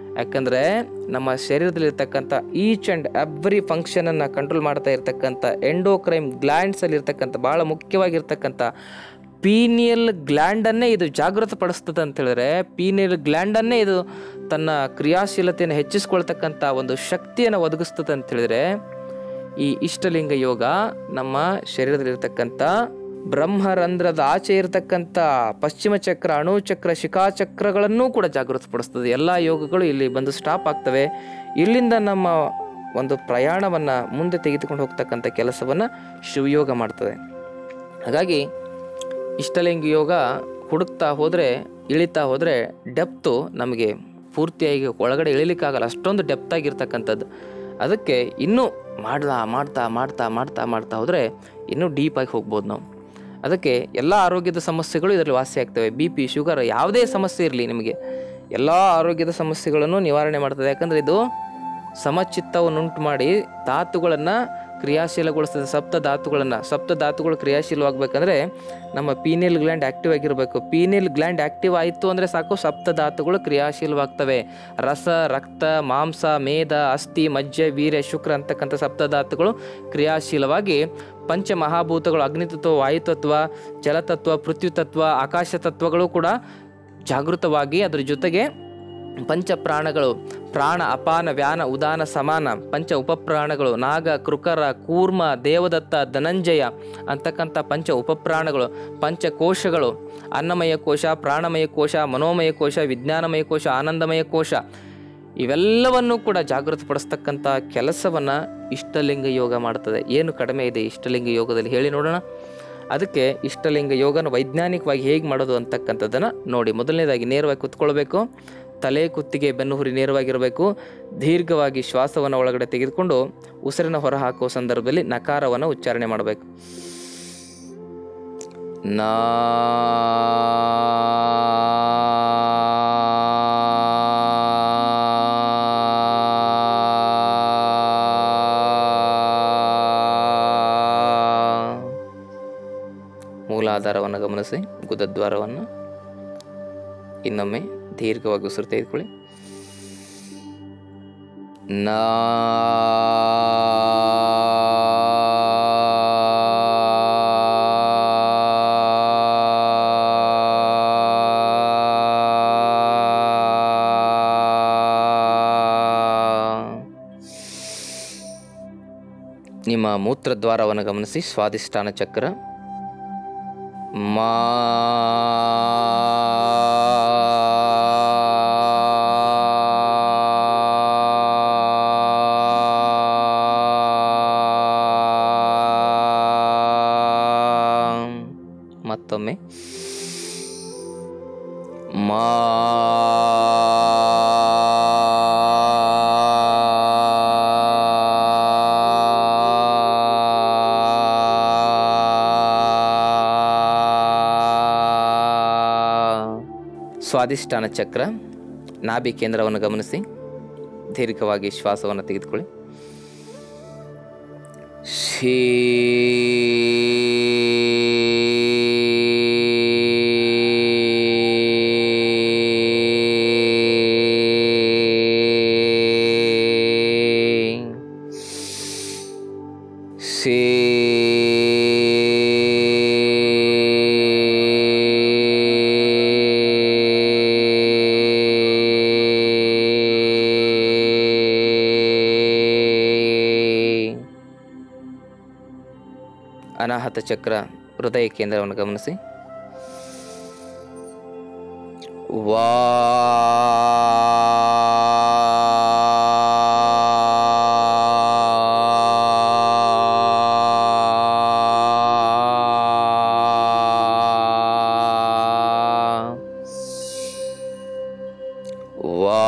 ಯಾಕಂದರೆ ನಮ್ಮ ಶರೀರದಲ್ಲಿರ್ತಕ್ಕಂಥ ಈಚ್ ಆ್ಯಂಡ್ ಎವ್ರಿ ಫಂಕ್ಷನನ್ನು ಕಂಟ್ರೋಲ್ ಮಾಡ್ತಾ ಇರ್ತಕ್ಕಂಥ ಎಂಡೋಕ್ರೈಮ್ ಗ್ಲ್ಯಾಂಡ್ಸಲ್ಲಿ ಇರ್ತಕ್ಕಂಥ ಭಾಳ ಮುಖ್ಯವಾಗಿರ್ತಕ್ಕಂಥ ಪೀನಿಯಲ್ ಗ್ಲ್ಯಾಂಡನ್ನೇ ಇದು ಜಾಗೃತಪಡಿಸ್ತದೆ ಅಂತ ಹೇಳಿದ್ರೆ ಪೀನಿಯಲ್ ಗ್ಲ್ಯಾಂಡನ್ನೇ ಇದು ತನ್ನ ಕ್ರಿಯಾಶೀಲತೆಯನ್ನು ಹೆಚ್ಚಿಸ್ಕೊಳ್ತಕ್ಕಂಥ ಒಂದು ಶಕ್ತಿಯನ್ನು ಒದಗಿಸ್ತದೆ ಅಂತ ಹೇಳಿದ್ರೆ ಈ ಇಷ್ಟಲಿಂಗ ಯೋಗ ನಮ್ಮ ಶರೀರದಲ್ಲಿರ್ತಕ್ಕಂಥ ಬ್ರಹ್ಮರಂಧ್ರದ ಆಚೆ ಇರತಕ್ಕಂಥ ಪಶ್ಚಿಮ ಚಕ್ರ ಅಣುಚಕ್ರ ಶಿಖಾಚಕ್ರಗಳನ್ನೂ ಕೂಡ ಜಾಗೃತಪಡಿಸ್ತದೆ ಎಲ್ಲ ಯೋಗಗಳು ಇಲ್ಲಿ ಬಂದು ಸ್ಟಾಪ್ ಆಗ್ತವೆ ಇಲ್ಲಿಂದ ನಮ್ಮ ಒಂದು ಪ್ರಯಾಣವನ್ನು ಮುಂದೆ ತೆಗೆದುಕೊಂಡು ಹೋಗ್ತಕ್ಕಂಥ ಕೆಲಸವನ್ನು ಶಿವಯೋಗ ಮಾಡ್ತದೆ ಹಾಗಾಗಿ ಇಷ್ಟಲಿಂಗ ಯೋಗ ಹುಡುಕ್ತಾ ಹೋದರೆ ಇಳಿತಾ ಹೋದರೆ ಡೆಪ್ತು ನಮಗೆ ಪೂರ್ತಿಯಾಗಿ ಒಳಗಡೆ ಇಳಿಲಿಕ್ಕಾಗಲ್ಲ ಅಷ್ಟೊಂದು ಡೆಪ್ತ್ ಆಗಿರ್ತಕ್ಕಂಥದ್ದು ಅದಕ್ಕೆ ಇನ್ನೂ ಮಾಡ್ತಾ ಮಾಡ್ತಾ ಮಾಡ್ತಾ ಮಾಡ್ತಾ ಮಾಡ್ತಾ ಹೋದರೆ ಇನ್ನೂ ಡೀಪಾಗಿ ಹೋಗ್ಬೋದು ನಾವು ಅದಕ್ಕೆ ಎಲ್ಲ ಆರೋಗ್ಯದ ಸಮಸ್ಯೆಗಳು ಇದರಲ್ಲಿ ವಾಸಿ ಆಗ್ತವೆ ಬಿ ಪಿ ಶುಗರ್ ಯಾವುದೇ ಸಮಸ್ಯೆ ಇರಲಿ ನಿಮಗೆ ಎಲ್ಲ ಆರೋಗ್ಯದ ಸಮಸ್ಯೆಗಳನ್ನು ನಿವಾರಣೆ ಮಾಡ್ತದೆ ಯಾಕಂದರೆ ಇದು ಸಮಚಿತ್ತವನ್ನುಂಟು ಮಾಡಿ ಧಾತುಗಳನ್ನು ಕ್ರಿಯಾಶೀಲಗೊಳಿಸ್ತದೆ ಸಪ್ತ ಧಾತುಗಳನ್ನು ಸಪ್ತ ಧಾತುಗಳು ಕ್ರಿಯಾಶೀಲವಾಗಬೇಕಂದ್ರೆ ನಮ್ಮ ಪೀನಿಯಲ್ ಗ್ಲ್ಯಾಂಡ್ ಆಕ್ಟಿವ್ ಆಗಿರಬೇಕು ಪೀನಿಯಲ್ ಗ್ಲ್ಯಾಂಡ್ ಆಕ್ಟಿವ್ ಆಯಿತು ಅಂದರೆ ಸಾಕು ಸಪ್ತ ಧಾತುಗಳು ಕ್ರಿಯಾಶೀಲವಾಗ್ತವೆ ರಸ ರಕ್ತ ಮಾಂಸ ಮೇದ ಅಸ್ಥಿ ಮಜ್ಜೆ ವೀರ್ಯ ಶುಕ್ರ ಅಂತಕ್ಕಂಥ ಸಪ್ತ ಧಾತುಗಳು ಕ್ರಿಯಾಶೀಲವಾಗಿ ಪಂಚ ಮಹಾಭೂತಗಳು ಅಗ್ನಿತತ್ವ ವಾಯುತತ್ವ ಜಲತತ್ವ ಪೃಥ್ವಿತತ್ವ ಆಕಾಶ ತತ್ವಗಳು ಕೂಡ ಜಾಗೃತವಾಗಿ ಅದರ ಜೊತೆಗೆ ಪಂಚ ಪ್ರಾಣಗಳು ಪ್ರಾಣ ಅಪಾನ ವ್ಯಾನ ಉದಾನ ಸಮಾನ ಪಂಚ ಉಪಪ್ರಾಣಗಳು ನಾಗ ಕೃಕರ ಕೂರ್ಮ ದೇವದತ್ತ ಧನಂಜಯ ಅಂತಕ್ಕಂಥ ಪಂಚ ಉಪಪ್ರಾಣಗಳು ಪಂಚಕೋಶಗಳು ಅನ್ನಮಯ ಕೋಶ ಪ್ರಾಣಮಯ ಕೋಶ ಮನೋಮಯ ಕೋಶ ವಿಜ್ಞಾನಮಯ ಕೋಶ ಆನಂದಮಯ ಕೋಶ ಇವೆಲ್ಲವನ್ನು ಕೂಡ ಜಾಗೃತಪಡಿಸ್ತಕ್ಕಂಥ ಕೆಲಸವನ್ನು ಇಷ್ಟಲಿಂಗ ಯೋಗ ಮಾಡ್ತದೆ ಏನು ಕಡಿಮೆ ಇದೆ ಇಷ್ಟಲಿಂಗ ಯೋಗದಲ್ಲಿ ಹೇಳಿ ನೋಡೋಣ ಅದಕ್ಕೆ ಇಷ್ಟಲಿಂಗ ಯೋಗನ ವೈಜ್ಞಾನಿಕವಾಗಿ ಹೇಗೆ ಮಾಡೋದು ಅಂತಕ್ಕಂಥದ್ದನ್ನು ನೋಡಿ ಮೊದಲನೇದಾಗಿ ನೇರವಾಗಿ ಕುತ್ಕೊಳ್ಬೇಕು ತಲೆ ಕುತ್ತಿಗೆ ಬೆನ್ನು ಹುರಿ ನೇರವಾಗಿರಬೇಕು ದೀರ್ಘವಾಗಿ ಶ್ವಾಸವನ್ನು ಒಳಗಡೆ ತೆಗೆದುಕೊಂಡು ಉಸಿರನ್ನ ಹೊರ ಹಾಕುವ ಸಂದರ್ಭದಲ್ಲಿ ನಕಾರವನ್ನು ಉಚ್ಚಾರಣೆ ಮಾಡಬೇಕು ನಾ ಮೂಲಾಧಾರವನ್ನು ಗಮನಿಸಿ ಗುದದ್ವಾರವನ್ನು ಇನ್ನೊಮ್ಮೆ ದೀರ್ಘವಾಗಿ ಉಸಿರು ತೆಗೆದುಕೊಳ್ಳಿ ನಾ ನಿಮ್ಮ ಮೂತ್ರದ್ವಾರವನ್ನು ಗಮನಿಸಿ ಸ್ವಾದಿಷ್ಠಾನ ಚಕ್ರ ಮಾ ಮತ್ತೊಮ್ಮೆ ಮಾ ಸ್ವಾದಿಷ್ಠಾನ ಚಕ್ರ ನಾಭಿ ಕೇಂದ್ರವನ್ನು ಗಮನಿಸಿ ದೀರ್ಘವಾಗಿ ಶ್ವಾಸವನ್ನು ತೆಗೆದುಕೊಳ್ಳಿ ಶೀ ಶೀ ಅನಾಹತ ಚಕ್ರ ಹೃದಯ ಕೇಂದ್ರವನ್ನು ಗಮನಿಸಿ ವಾ ವಾ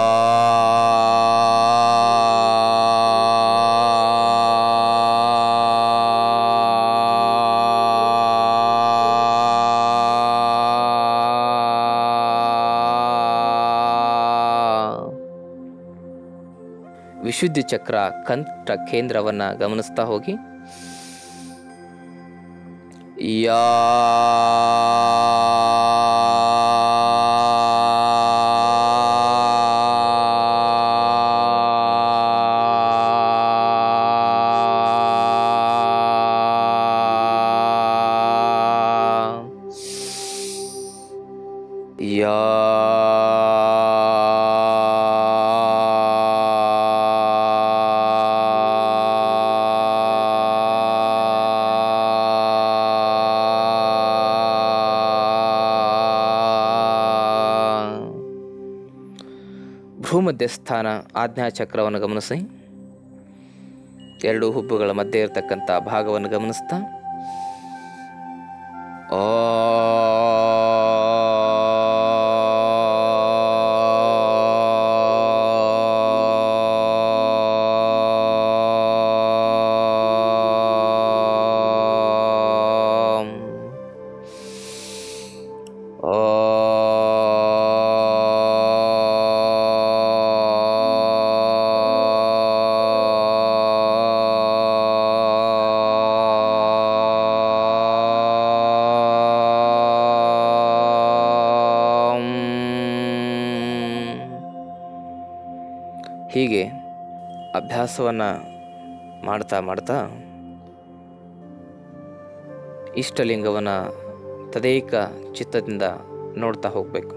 ವಿಶುದ್ಧಿ ಚಕ್ರ ಕಂಠ ಕೇಂದ್ರವನ್ನು ಗಮನಿಸ್ತಾ ಹೋಗಿ ಯಾ ಭೂಮಧ್ಯಸ್ಥಾನ ಆಜ್ಞಾಚಕ್ರವನ್ನು ಗಮನಿಸಿ ಎರಡು ಹುಬ್ಬುಗಳ ಮಧ್ಯೆ ಇರತಕ್ಕಂಥ ಭಾಗವನ್ನು ಗಮನಿಸ್ತಾ ಓಂ. ಓಂ. ಹೀಗೆ ಅಭ್ಯಾಸವನ್ನು ಮಾಡ್ತಾ ಮಾಡ್ತಾ ಇಷ್ಟಲಿಂಗವನ್ನು ತದೇಕ ಚಿತ್ತದಿಂದ ನೋಡ್ತಾ ಹೋಗಬೇಕು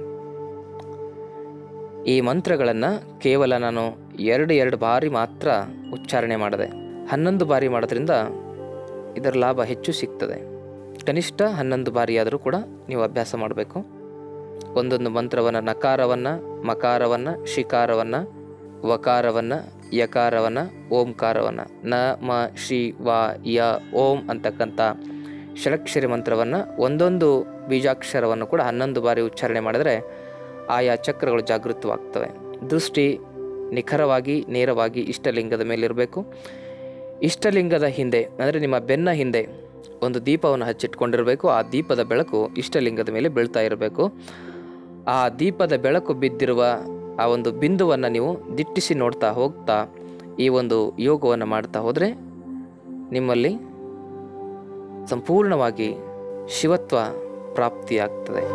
ಈ ಮಂತ್ರಗಳನ್ನು ಕೇವಲ ನಾನು ಎರಡು ಎರಡು ಬಾರಿ ಮಾತ್ರ ಉಚ್ಚಾರಣೆ ಮಾಡಿದೆ ಹನ್ನೊಂದು ಬಾರಿ ಮಾಡೋದ್ರಿಂದ ಇದರ ಲಾಭ ಹೆಚ್ಚು ಸಿಗ್ತದೆ ಕನಿಷ್ಠ ಹನ್ನೊಂದು ಬಾರಿಯಾದರೂ ಕೂಡ ನೀವು ಅಭ್ಯಾಸ ಮಾಡಬೇಕು ಒಂದೊಂದು ಮಂತ್ರವನ್ನು ನಕಾರವನ್ನು ಮಕಾರವನ್ನು ಶಿಕಾರವನ್ನು ವಕಾರವನ್ನು ಯಕಾರವನ್ನು ಓಂಕಾರವನ್ನು ನ ಮ ಶಿ ವ ಯ ಓಂ ಅಂತಕ್ಕಂಥ ಷಡಕ್ಷರಿ ಮಂತ್ರವನ್ನು ಒಂದೊಂದು ಬೀಜಾಕ್ಷರವನ್ನು ಕೂಡ ಹನ್ನೊಂದು ಬಾರಿ ಉಚ್ಚಾರಣೆ ಮಾಡಿದರೆ ಆಯಾ ಚಕ್ರಗಳು ಜಾಗೃತವಾಗ್ತವೆ ದೃಷ್ಟಿ ನಿಖರವಾಗಿ ನೇರವಾಗಿ ಇಷ್ಟಲಿಂಗದ ಮೇಲಿರಬೇಕು ಇಷ್ಟಲಿಂಗದ ಹಿಂದೆ ಅಂದರೆ ನಿಮ್ಮ ಬೆನ್ನ ಹಿಂದೆ ಒಂದು ದೀಪವನ್ನು ಹಚ್ಚಿಟ್ಕೊಂಡಿರಬೇಕು ಆ ದೀಪದ ಬೆಳಕು ಇಷ್ಟಲಿಂಗದ ಮೇಲೆ ಬೀಳ್ತಾ ಇರಬೇಕು ಆ ದೀಪದ ಬೆಳಕು ಬಿದ್ದಿರುವ ಆ ಒಂದು ಬಿಂದುವನ್ನು ನೀವು ದಿಟ್ಟಿಸಿ ನೋಡ್ತಾ ಹೋಗ್ತಾ ಈ ಒಂದು ಯೋಗವನ್ನು ಮಾಡ್ತಾ ಹೋದರೆ ನಿಮ್ಮಲ್ಲಿ ಸಂಪೂರ್ಣವಾಗಿ ಶಿವತ್ವ ಪ್ರಾಪ್ತಿಯಾಗ್ತದೆ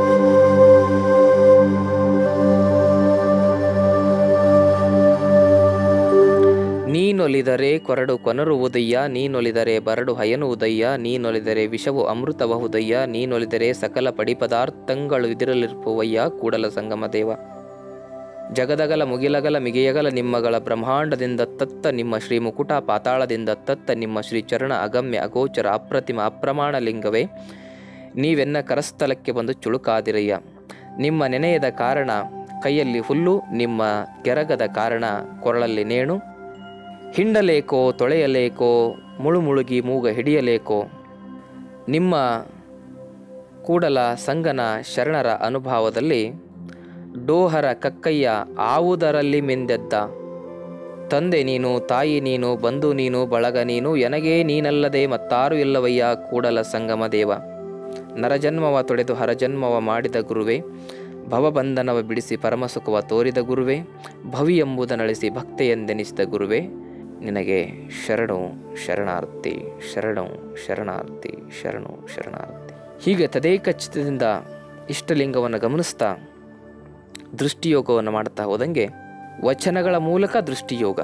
ನೀನೊಲಿದರೆ ಕೊರಡು ಕೊನರುವುದಯ್ಯ ನೀನೊಲಿದರೆ ಬರಡು ಹಯನುವುದಯ್ಯ ನೀನೊಲಿದರೆ ವಿಷವು ಅಮೃತಬಹುದಯ್ಯ ನೀನೊಲಿದರೆ ಸಕಲ ಪಡಿ ಪದಾರ್ಥಗಳು ಇದಿರಲಿರುಪವಯ್ಯ ಕೂಡಲ ಸಂಗಮ ದೇವ ಜಗದಗಲ ಮುಗಿಲಗಲ ಮಿಗೆಯಗಲ ನಿಮ್ಮಗಳ ಬ್ರಹ್ಮಾಂಡದಿಂದ ತತ್ತ ನಿಮ್ಮ ಶ್ರೀ ಮುಕುಟ ಪಾತಾಳದಿಂದ ತತ್ತ ನಿಮ್ಮ ಶ್ರೀ ಚರಣ ಅಗಮ್ಯ ಅಗೋಚರ ಅಪ್ರತಿಮ ಅಪ್ರಮಾಣ ಲಿಂಗವೇ ನೀವೆನ್ನ ಕರಸ್ಥಲಕ್ಕೆ ಬಂದು ಚುಳುಕಾದಿರಯ್ಯ ನಿಮ್ಮ ನೆನೆಯದ ಕಾರಣ ಕೈಯಲ್ಲಿ ಹುಲ್ಲು ನಿಮ್ಮ ಕೆರಗದ ಕಾರಣ ಕೊರಳಲ್ಲಿ ನೇಣು ಹಿಂಡಲೇಕೋ ತೊಳೆಯಲೇಕೋ ಮುಳುಮುಳುಗಿ ಮೂಗ ಹಿಡಿಯಲೇಕೋ ನಿಮ್ಮ ಕೂಡಲ ಸಂಗನ ಶರಣರ ಅನುಭವದಲ್ಲಿ ಡೋಹರ ಕಕ್ಕಯ್ಯ ಆವುದರಲ್ಲಿ ಮಿಂದೆದ್ದ ತಂದೆ ನೀನು ತಾಯಿ ನೀನು ಬಂಧು ನೀನು ಬಳಗ ನೀನು ಎನಗೇ ನೀನಲ್ಲದೆ ಮತ್ತಾರು ಇಲ್ಲವಯ್ಯ ಕೂಡಲ ಸಂಗಮ ದೇವ ನರಜನ್ಮವ ತೊಡೆದು ಹರಜನ್ಮವ ಮಾಡಿದ ಗುರುವೆ ಭವಬಂಧನವ ಬಿಡಿಸಿ ಪರಮಸುಖವ ತೋರಿದ ಗುರುವೆ ಭವಿ ಎಂಬುದನಳಿಸಿ ಭಕ್ತೆಯೆಂದೆನಿಸಿದ ಗುರುವೆ ನಿನಗೆ ಶರಣು ಶರಣಾರ್ಥಿ ಶರಣು ಶರಣಾರ್ಥಿ ಶರಣು ಶರಣಾರ್ಥಿ ಹೀಗೆ ತದೇಕ ಚಿತ್ತದಿಂದ ಇಷ್ಟಲಿಂಗವನ್ನು ಗಮನಿಸ್ತಾ ದೃಷ್ಟಿಯೋಗವನ್ನು ಮಾಡ್ತಾ ಹೋದಂಗೆ ವಚನಗಳ ಮೂಲಕ ದೃಷ್ಟಿಯೋಗ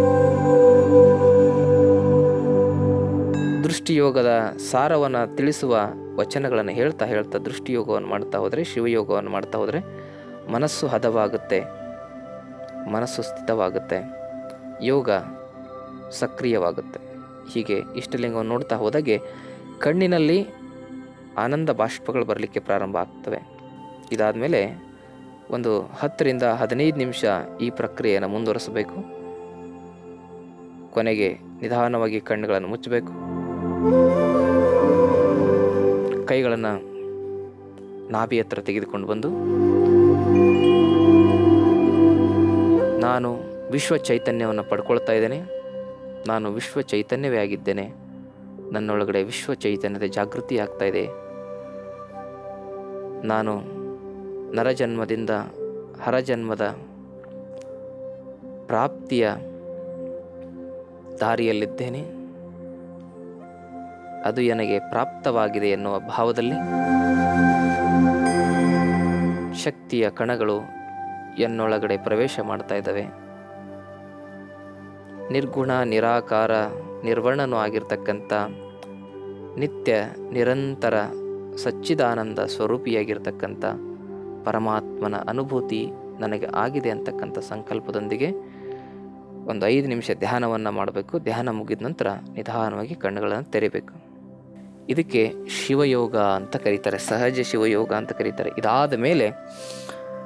ದೃಷ್ಟಿಯೋಗದ ಸಾರವನ್ನು ತಿಳಿಸುವ ವಚನಗಳನ್ನು ಹೇಳ್ತಾ ಹೇಳ್ತಾ ದೃಷ್ಟಿಯೋಗವನ್ನು ಮಾಡ್ತಾ ಹೋದರೆ ಶಿವಯೋಗವನ್ನು ಮಾಡ್ತಾ ಹೋದರೆ ಮನಸ್ಸು ಹದವಾಗುತ್ತೆ ಮನಸ್ಸು ಸ್ಥಿತವಾಗುತ್ತೆ ಯೋಗ ಸಕ್ರಿಯವಾಗುತ್ತೆ ಹೀಗೆ ಇಷ್ಟಲಿಂಗವನ್ನು ನೋಡ್ತಾ ಹೋದಾಗೆ ಕಣ್ಣಿನಲ್ಲಿ ಆನಂದ ಬಾಷ್ಪಗಳು ಬರಲಿಕ್ಕೆ ಪ್ರಾರಂಭ ಆಗ್ತವೆ ಇದಾದಮೇಲೆ ಒಂದು ಹತ್ತರಿಂದ ಹದಿನೈದು ನಿಮಿಷ ಈ ಪ್ರಕ್ರಿಯೆಯನ್ನು ಮುಂದುವರಿಸಬೇಕು ಕೊನೆಗೆ ನಿಧಾನವಾಗಿ ಕಣ್ಣುಗಳನ್ನು ಮುಚ್ಚಬೇಕು ಕೈಗಳನ್ನು ನಾಭಿ ಹತ್ರ ತೆಗೆದುಕೊಂಡು ಬಂದು ನಾನು ವಿಶ್ವ ಚೈತನ್ಯವನ್ನು ಪಡ್ಕೊಳ್ತಾ ಇದ್ದೇನೆ ನಾನು ವಿಶ್ವ ಚೈತನ್ಯವೇ ಆಗಿದ್ದೇನೆ ನನ್ನೊಳಗಡೆ ವಿಶ್ವ ಚೈತನ್ಯದ ಜಾಗೃತಿ ಆಗ್ತಾ ಇದೆ ನಾನು ನರಜನ್ಮದಿಂದ ಹರಜನ್ಮದ ಪ್ರಾಪ್ತಿಯ ದಾರಿಯಲ್ಲಿದ್ದೇನೆ ಅದು ನನಗೆ ಪ್ರಾಪ್ತವಾಗಿದೆ ಎನ್ನುವ ಭಾವದಲ್ಲಿ ಶಕ್ತಿಯ ಕಣಗಳು ಎನ್ನೊಳಗಡೆ ಪ್ರವೇಶ ಮಾಡ್ತಾ ಇದ್ದಾವೆ ನಿರ್ಗುಣ ನಿರಾಕಾರ ನಿರ್ವರ್ಣನೂ ಆಗಿರ್ತಕ್ಕಂಥ ನಿತ್ಯ ನಿರಂತರ ಸಚ್ಚಿದಾನಂದ ಸ್ವರೂಪಿಯಾಗಿರ್ತಕ್ಕಂಥ ಪರಮಾತ್ಮನ ಅನುಭೂತಿ ನನಗೆ ಆಗಿದೆ ಅಂತಕ್ಕಂಥ ಸಂಕಲ್ಪದೊಂದಿಗೆ ಒಂದು ಐದು ನಿಮಿಷ ಧ್ಯಾನವನ್ನು ಮಾಡಬೇಕು ಧ್ಯಾನ ಮುಗಿದ ನಂತರ ನಿಧಾನವಾಗಿ ಕಣ್ಣುಗಳನ್ನು ತೆರಿಬೇಕು ಇದಕ್ಕೆ ಶಿವಯೋಗ ಅಂತ ಕರೀತಾರೆ ಸಹಜ ಶಿವಯೋಗ ಅಂತ ಕರೀತಾರೆ ಇದಾದ ಮೇಲೆ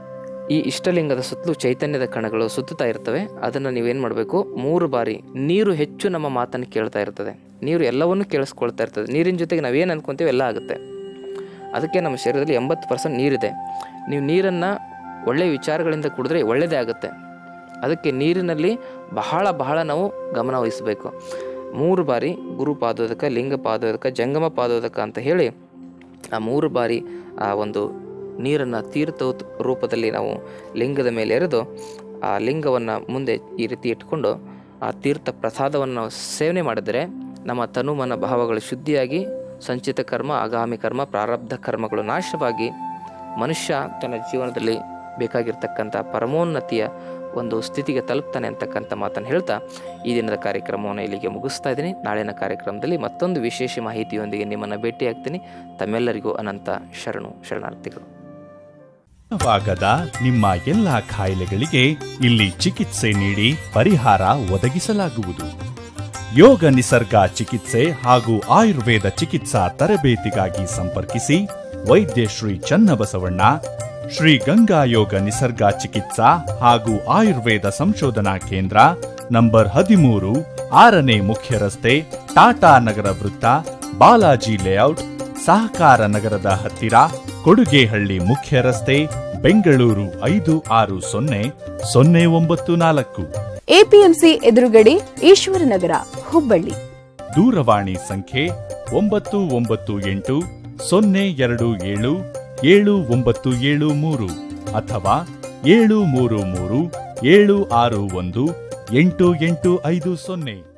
ಈ ಇಷ್ಟಲಿಂಗದ ಸುತ್ತಲೂ ಚೈತನ್ಯದ ಕಣಗಳು ಸುತ್ತುತ್ತಾ ಇರ್ತವೆ ಅದನ್ನು ನೀವೇನು ಮಾಡಬೇಕು ಮೂರು ಬಾರಿ ನೀರು ಹೆಚ್ಚು ನಮ್ಮ ಮಾತನ್ನು ಕೇಳ್ತಾ ಇರ್ತದೆ ನೀರು ಎಲ್ಲವನ್ನೂ ಕೇಳಿಸ್ಕೊಳ್ತಾ ಇರ್ತದೆ ನೀರಿನ ಜೊತೆಗೆ ನಾವೇನು ಅಂದ್ಕೊತೀವಿ ಎಲ್ಲ ಆಗುತ್ತೆ ಅದಕ್ಕೆ ನಮ್ಮ ಶರೀರದಲ್ಲಿ ಎಂಬತ್ತು ಪರ್ಸೆಂಟ್ ನೀರಿದೆ ನೀವು ನೀರನ್ನು ಒಳ್ಳೆಯ ವಿಚಾರಗಳಿಂದ ಕುಡಿದ್ರೆ ಒಳ್ಳೆಯದೇ ಆಗುತ್ತೆ ಅದಕ್ಕೆ ನೀರಿನಲ್ಲಿ ಬಹಳ ಬಹಳ ನಾವು ಗಮನ ವಹಿಸಬೇಕು ಮೂರು ಬಾರಿ ಗುರು ಪಾದೋದಕ ಲಿಂಗ ಪಾದೋದಕ ಜಂಗಮ ಪಾದೋದಕ ಅಂತ ಹೇಳಿ ಆ ಮೂರು ಬಾರಿ ಆ ಒಂದು ನೀರನ್ನು ತೀರ್ಥ ಉತ್- ರೂಪದಲ್ಲಿ ನಾವು ಲಿಂಗದ ಮೇಲೆ ಎರೆದು ಆ ಲಿಂಗವನ್ನು ಮುಂದೆ ಈ ರೀತಿ ಇಟ್ಕೊಂಡು ಆ ತೀರ್ಥ ಪ್ರಸಾದವನ್ನು ನಾವು ಸೇವನೆ ಮಾಡಿದರೆ ನಮ್ಮ ತನು ಮನ ಭಾವಗಳು ಶುದ್ಧಿಯಾಗಿ ಸಂಚಿತ ಕರ್ಮ ಆಗಾಮಿ ಕರ್ಮ ಪ್ರಾರಬ್ಧ ಕರ್ಮಗಳು ನಾಶವಾಗಿ ಮನುಷ್ಯ ತನ್ನ ಜೀವನದಲ್ಲಿ ಬೇಕಾಗಿರ್ತಕ್ಕಂಥ ಪರಮೋನ್ನತಿಯ ಒಂದು ಸ್ಥಿತಿಗೆ ತಲುಪ್ತಾನೆ ಅಂತಕ್ಕಂಥ ಮಾತನ್ನು ಹೇಳ್ತಾ ಈ ದಿನದ ಕಾರ್ಯಕ್ರಮವನ್ನು ಇಲ್ಲಿಗೆ ಮುಗಿಸ್ತಾ ಇದ್ದೀನಿ ನಾಳಿನ ಕಾರ್ಯಕ್ರಮದಲ್ಲಿ ಮತ್ತೊಂದು ವಿಶೇಷ ಮಾಹಿತಿಯೊಂದಿಗೆ ನಿಮ್ಮನ್ನು ಭೇಟಿಯಾಗ್ತೀನಿ ತಮ್ಮೆಲ್ಲರಿಗೂ ಅನಂತ ಶರಣು ಶರಣಾರ್ಥಿಗಳು ವಾಗದ ನಿಮ್ಮ ಎಲ್ಲ ಕಾಯಿಲೆಗಳಿಗೆ ಇಲ್ಲಿ ಚಿಕಿತ್ಸೆ ನೀಡಿ ಪರಿಹಾರ ಒದಗಿಸಲಾಗುವುದು ಯೋಗ ನಿಸರ್ಗ ಚಿಕಿತ್ಸೆ ಹಾಗೂ ಆಯುರ್ವೇದ ಚಿಕಿತ್ಸಾ ತರಬೇತಿಗಾಗಿ ಸಂಪರ್ಕಿಸಿ ವೈದ್ಯ ಶ್ರೀ ಚನ್ನಬಸವಣ್ಣ ಶ್ರೀ ಗಂಗಾ ಯೋಗ ನಿಸರ್ಗ ಚಿಕಿತ್ಸಾ ಹಾಗೂ ಆಯುರ್ವೇದ ಸಂಶೋಧನಾ ಕೇಂದ್ರ ನಂಬರ್ ಹದಿಮೂರು ಆರನೇ ಮುಖ್ಯ ರಸ್ತೆ ಟಾಟಾ ನಗರ ವೃತ್ತ ಬಾಲಾಜಿ ಲೇಔಟ್ ಸಹಕಾರ ನಗರದ ಹತ್ತಿರ ಕೊಡುಗೆಹಳ್ಳಿ ಮುಖ್ಯ ರಸ್ತೆ ಬೆಂಗಳೂರು ಐದು ಆರು ಸೊನ್ನೆ ಸೊನ್ನೆ ಒಂಬತ್ತು ನಾಲ್ಕು ಎಪಿಎಂಸಿ ಎದುರುಗಡೆ ಈಶ್ವರನಗರ ಹುಬ್ಬಳ್ಳಿ ದೂರವಾಣಿ ಸಂಖ್ಯೆ ಒಂಬತ್ತು ಒಂಬತ್ತು ಎಂಟು ಸೊನ್ನೆ ಎರಡು ಏಳು ಏಳು ಒಂಬತ್ತು ಏಳು ಮೂರು ಅಥವಾ ಏಳು ಮೂರು ಮೂರು ಏಳು ಆರು ಒಂದು ಎಂಟು ಎಂಟು ಐದು ಸೊನ್ನೆ